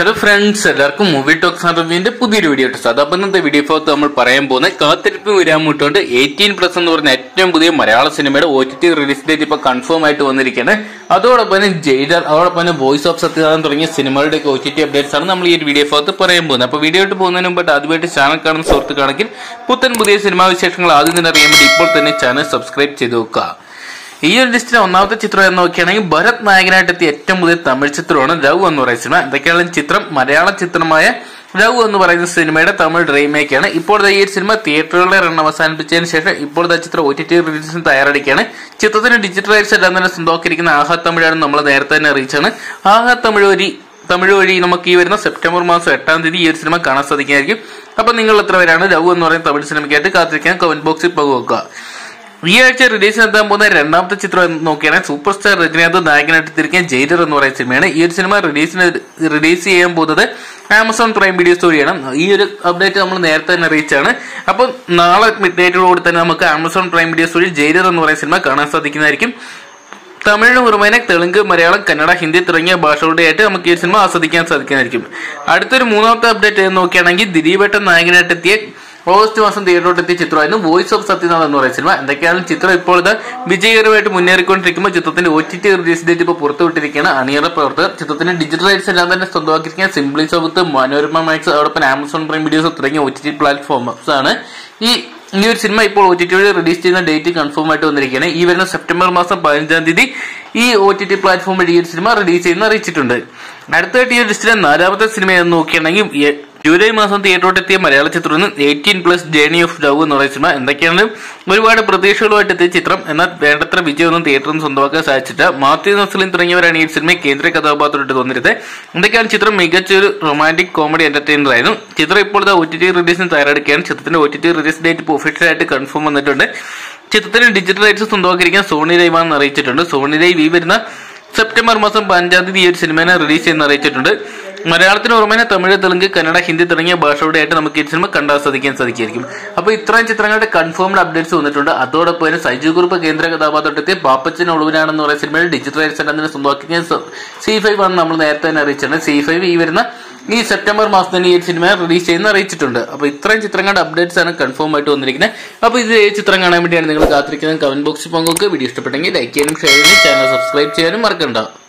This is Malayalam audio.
ഹലോ ഫ്രണ്ട്സ് എല്ലാവർക്കും മൂവി ടോക്സ് റിവ്യൂവിന്റെ പുതിയൊരു വീഡിയോ ഇട്ടു അത് അപ്പം ഇന്നത്തെ വീഡിയോ ഭാഗത്ത് നമ്മൾ പറയാൻ പോകുന്ന കാത്തിരിപ്പ് വിരാമുട്ടുണ്ട് എയ്റ്റീൻ പ്ലസ് എന്ന് പറഞ്ഞ ഏറ്റവും പുതിയ മലയാള സിനിമയുടെ O T T release date ഇപ്പൊ കൺഫേം ആയിട്ട് വന്നിരിക്കുകയാണ് അതോടൊപ്പം തന്നെ ജെയ്ഡർ അതോടൊപ്പം തന്നെ വോയിസ് ഓഫ് സത്യനാഥൻ തുടങ്ങിയ സിനിമകളുടെ ഒ ടി ടി അപ്ഡേറ്റ്സ് ആണ് നമ്മൾ ഈ ഒരു വീഡിയോ ഭാഗത്ത് പറയാൻ പോകുന്നത് അപ്പോൾ വീഡിയോ ഇട്ട് പോകുന്നതിന് മുമ്പായിട്ട് ആദ്യമായിട്ട് ചാനൽ കാണുന്ന സുഹൃത്തുക്കാണെങ്കിൽ പുത്തൻ പുതിയ സിനിമാ വിശേഷങ്ങൾ ആദ്യം തന്നെ അറിയാൻ വേണ്ടി ഇപ്പോൾ തന്നെ ചാനൽ സബ്സ്ക്രൈബ് ചെയ്ത് വെക്കുക ഈ ഒരു ലിസ്റ്റിലെ ഒന്നാമത്തെ ചിത്രം എന്ന് നോക്കുകയാണെങ്കിൽ ഭരത് നായകനായിട്ട് എത്തിയ ഏറ്റവും പുതിയ തമിഴ് ചിത്രമാണ് ലവ് എന്ന് പറയുന്ന സിനിമ എന്തൊക്കെയാണ് ചിത്രം മലയാള ചിത്രമായ ലവ് എന്ന് പറയുന്ന സിനിമയുടെ തമിഴ് റീമേക്കാണ് ഇപ്പോൾ ഈ ഒരു സിനിമ തിയേറ്ററുകളെ റൺ അവസാനിപ്പിച്ചതിന് ശേഷം ഇപ്പോൾ ചിത്രം ഒ ടി ടി റിലീസിന് തയ്യാറെടുക്കുകയാണ് ചിത്രത്തിന് ഡിജിറ്റൽ റൈറ്റ്സ് എല്ലാം തന്നെ സ്വന്തമാക്കിയിരിക്കുന്ന ആഹാ തമിഴാണ് നമ്മൾ നേരത്തെ തന്നെ അറിയിച്ചാണ് ആഹാ തമിഴ് വഴി തമിഴ് വഴി നമുക്ക് ഈ വരുന്ന സെപ്റ്റംബർ മാസം എട്ടാം തീയതി ഈ ഒരു സിനിമ കാണാൻ സാധിക്കുന്നതായിരിക്കും അപ്പൊ നിങ്ങൾ എത്ര പേരാണ് ലവ് എന്ന് പറയുന്ന തമിഴ് സിനിമയ്ക്കായിട്ട് കാത്തിരിക്കാൻ കമന്റ് ബോക്സിൽ പങ്കുവെക്കുക ഈ ആഴ്ച റിലീസിനെത്താൻ പോകുന്ന രണ്ടാമത്തെ ചിത്രം എന്ന് നോക്കിയാണെങ്കിൽ സൂപ്പർ സ്റ്റാർ രജനീകാന്ത് നായകനായിട്ട് തിരിക്കാൻ ജയിലർ എന്ന് പറയുന്ന സിനിമയാണ് ഈ ഒരു സിനിമ റിലീസിന് റിലീസ് ചെയ്യാൻ പോകുന്നത് ആമസോൺ പ്രൈം വീഡിയോ സ്റ്റോറിയാണ് ഈ ഒരു അപ്ഡേറ്റ് നമ്മൾ നേരത്തെ തന്നെ അറിയിച്ചാണ് അപ്പം നാളെ മിഡ് നൈറ്റോടുകൂടി തന്നെ നമുക്ക് ആമസോൺ പ്രൈം വീഡിയോ സ്റ്റോറിയിൽ ജയിലർ എന്ന് പറയുന്ന സിനിമ കാണാൻ സാധിക്കുന്നതായിരിക്കും തമിഴിന് പുറമെ തെലുങ്ക് മലയാളം കന്നഡ ഹിന്ദി തുടങ്ങിയ ഭാഷകളുടെയായിട്ട് നമുക്ക് ഈ സിനിമ ആസ്വദിക്കാൻ സാധിക്കുന്നതായിരിക്കും അടുത്തൊരു മൂന്നാമത്തെ അപ്ഡേറ്റ് നോക്കുകയാണെങ്കിൽ ദിലീപേട്ടൻ നായകനായിട്ട് എത്തിയ ഓഗസ്റ്റ് മാസം തിയേറ്ററിലോട്ട് എത്തിയ ചിത്രമായിരുന്നു വോയിസ് ഓഫ് സത്യനാഥ് എന്ന് പറയുന്ന സിനിമ എന്തൊക്കെയാണ് ചിത്രം ഇപ്പോൾ ഇത് വിജയകരമായിട്ട് മുന്നേറിക്കൊണ്ടിരിക്കുമ്പോൾ ചിത്രത്തിന്റെ O T T release date ഇപ്പോൾ പുറത്തുവിട്ടിരിക്കുകയാണ് അണിയറ പ്രവർത്തകർ ചിത്രത്തിന്റെ ഡിജിറ്റൽ റൈറ്റ്സ് എല്ലാം തന്നെ സ്വന്തമാക്കിയിരിക്കുന്ന സിംപ്ലി സൗത്ത് മനോരമ മാക്സ് അതോടൊപ്പം ആമസോൺ പ്രൈം വീഡിയോസ് തുടങ്ങിയ ഒ ടി ടി പ്ലാറ്റ്ഫോംസ് ആണ് ഈ ഈ ഒരു സിനിമ ഇപ്പോൾ ഒ ടി ടി വഴി റിലീസ് ചെയ്യുന്ന ഡേറ്റ് കൺഫേം ആയിട്ട് വന്നിരിക്കുകയാണ് ഈ വരുന്ന സെപ്റ്റംബർ മാസം പതിനഞ്ചാം തീയതി ഈ ഒ ടി ടി പ്ലാറ്റ്ഫോം വഴി ഈ ഒരു സിനിമ റിലീസ് ചെയ്യുന്ന അറിയിച്ചിട്ടുണ്ട് അടുത്തായിട്ട് ഈ ഒരു ലിസ്റ്റിലെ നാലാമത്തെ സിനിമ എന്ന് നോക്കുകയാണെങ്കിൽ എ- ജൂലൈ മാസം തിയേറ്ററോട്ട് എത്തിയ മലയാള ചിത്രം eighteen plus journey of love എന്ന് പറയുന്ന സിനിമ എന്തൊക്കെയാണ് ഒരുപാട് പ്രതീക്ഷകളുമായിട്ട് എത്തിയ ചിത്രം എന്നാൽ വേണ്ടത്ര വിജയമൊന്നും തിയേറ്ററിൽ നിന്ന് സ്വന്തമാക്കാൻ സാധിച്ചില്ല മാത്യു നസ്ലിൻ തുടങ്ങിയവരാണ് ഈ സിനിമ കേന്ദ്ര കഥാപാത്രമായിട്ട് തോന്നിയത് എന്തൊക്കെയാണ് ചിത്രം മികച്ച ഒരു റൊമാൻറ്റിക് കോമഡി എന്റർടൈനർ ആയിരുന്നു ചിത്രം ഇപ്പോൾ ഒ ടി ടി റിലീസിന് തയ്യാറെടുക്കുകയാണ് ചിത്രത്തിന്റെ O T T release date ഇപ്പോൾ ഒഫീഷ്യൽ ആയിട്ട് കൺഫേം വന്നിട്ടുണ്ട് ചിത്രത്തിന് ഡിജിറ്റൽ റൈറ്റ്സ് സ്വന്തമാക്കിയിരിക്കാൻ സോണി ലൈവ് ആണെന്ന് അറിയിച്ചിട്ടുണ്ട് സോണി ലൈവ് ഈ വരുന്ന സെപ്റ്റംബർ മാസം പതിനഞ്ചാം തീയതി ഈ ഒരു സിനിമയെ റിലീസ് ചെയ്യുന്ന അറിയിച്ചിട്ടുണ്ട് മലയാളത്തിന് പുറമെ തമിഴ് തെലുങ്ക് കന്നഡ ഹിന്ദി തുടങ്ങിയ ഭാഷകളുടെ ആയിട്ട് നമുക്ക് ഈ സിനിമ കണ്ടാസ്വദിക്കാൻ സാധിക്കും അപ്പോൾ ഇത്രയും ചിത്രങ്ങളുടെ കൺഫേംഡ് അപ്ഡേറ്റ്സ് വന്നിട്ടുണ്ട് അതോടൊപ്പം തന്നെ സൈജു ഗ്രൂപ്പ് കേന്ദ്ര കഥാപാത്രത്തെ പാപ്പച്ചൻ ഒളിവിനാണെന്ന് പറയുന്ന സിനിമയിൽ ഡിജിറ്റൽ റൈറ്റ്സ് എല്ലാം തന്നെ സ്വന്തമാക്കിയ സി ഫൈവ് ആണ് നമ്മൾ നേരത്തെ തന്നെ അറിയിച്ചിട്ടുണ്ട് സി ഫൈവ് ഈ വരുന്ന ഈ സെപ്റ്റംബർ മാസം തന്നെ ഈ ഒരു സിനിമ റിലീസ് ചെയ്യുന്ന അറിയിച്ചിട്ടുണ്ട് അപ്പോൾ ഇത്രയും ചിത്രങ്ങളുടെ അപ്ഡേറ്റ്സ് ആണ് കൺഫേം ആയിട്ട് വന്നിരിക്കുന്നത് അപ്പോൾ ഇത് ഏത് ചിത്രം കാണാൻ വേണ്ടിയാണ് നിങ്ങൾ കാത്തിരിക്കുന്നത് കമന്റ് ബോക്സിൽ പങ്കുവെക്കുക വീഡിയോ ഇഷ്ടപ്പെട്ടെങ്കിൽ ലൈക്ക് ചെയ്യാനും ഷെയർ ചെയ്യാനും ചാനൽ സബ്സ്ക്രൈബ് ചെയ്യാനും മറക്കണ്ട